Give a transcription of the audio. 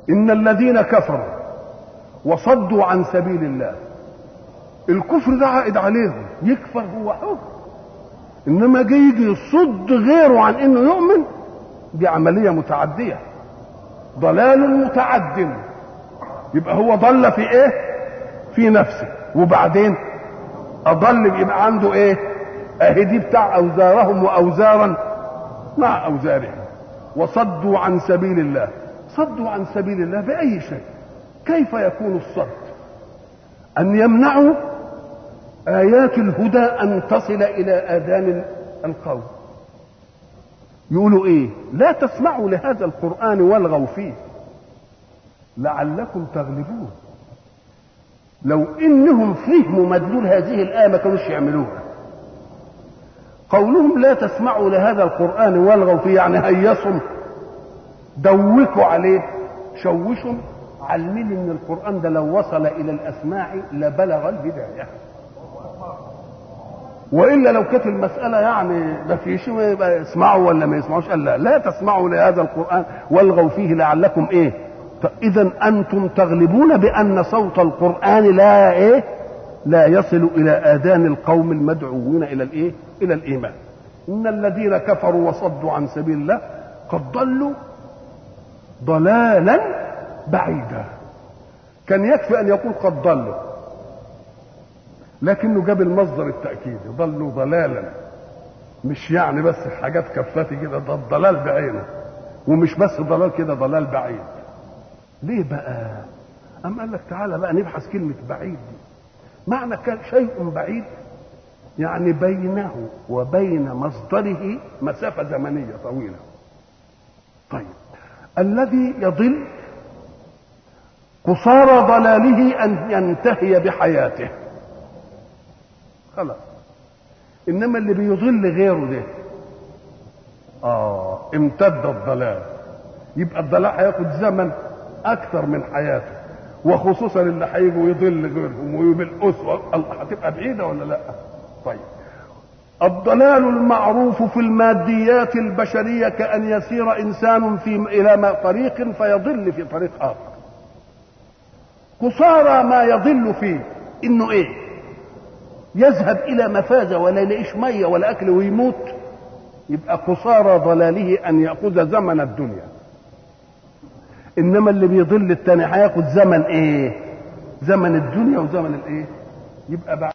ان الذين كفروا وصدوا عن سبيل الله الكفر ده عائد عليهم يكفر هو حر انما جاي يجي يصد غيره عن انه يؤمن دي عمليه متعديه ضلال متعد يبقى هو ضل في ايه في نفسه وبعدين اضل يبقى عنده ايه اهي دي بتاع اوزارهم واوزارا مع اوزارهم وصدوا عن سبيل الله صدوا عن سبيل الله باي شيء كيف يكون الصد ان يمنعوا ايات الهدى ان تصل الى اذان القوم يقولوا ايه لا تسمعوا لهذا القران والغوا فيه لعلكم تغلبون لو انهم فهموا مدلول هذه الايه ما كانوش يعملوها قولهم لا تسمعوا لهذا القران والغوا فيه يعني هيصوا دوكوا عليه شوشوا علمين ان القران ده لو وصل الى الاسماع لبلغ الهدايه والا لو كانت المساله يعني ما فيش يبقى يسمعوا ولا ما يسمعوش قال لا لا تسمعوا لهذا القران والغوا فيه لعلكم ايه اذا انتم تغلبون بان صوت القران لا ايه لا يصل الى اذان القوم المدعوين الى الايه الى الايمان ان الذين كفروا وصدوا عن سبيل الله قد ضلوا ضلالا بعيدا كان يكفي ان يقول قد ضلوا لكنه جاب المصدر التاكيد ضلوا ضلالا مش يعني بس حاجات كفتي كده ده الضلال بعينه ومش بس ضلال كده ضلال بعيد ليه بقى أم قال لك تعالى بقى نبحث كلمة بعيد دي معنى كان شيء بعيد يعني بينه وبين مصدره مسافة زمنية طويلة طيب الذي يضل قصارى ضلاله أن ينتهي بحياته خلاص إنما اللي بيضل غيره ده آه امتد الضلال يبقى الضلال هياخد زمن اكثر من حياته وخصوصا اللي هيجوا يضل غيرهم وبالاسوه هتبقى بعيده ولا لا طيب الضلال المعروف في الماديات البشريه كان يسير انسان في الى طريق فيضل في طريق اخر قصارى ما يضل فيه انه ايه يذهب الى مفازه ولا يلاقيش ميه ولا اكل ويموت يبقى قصارى ضلاله ان ياخذ زمن الدنيا انما اللي بيضل التاني هياخد زمن ايه زمن الدنيا وزمن الايه يبقى بعد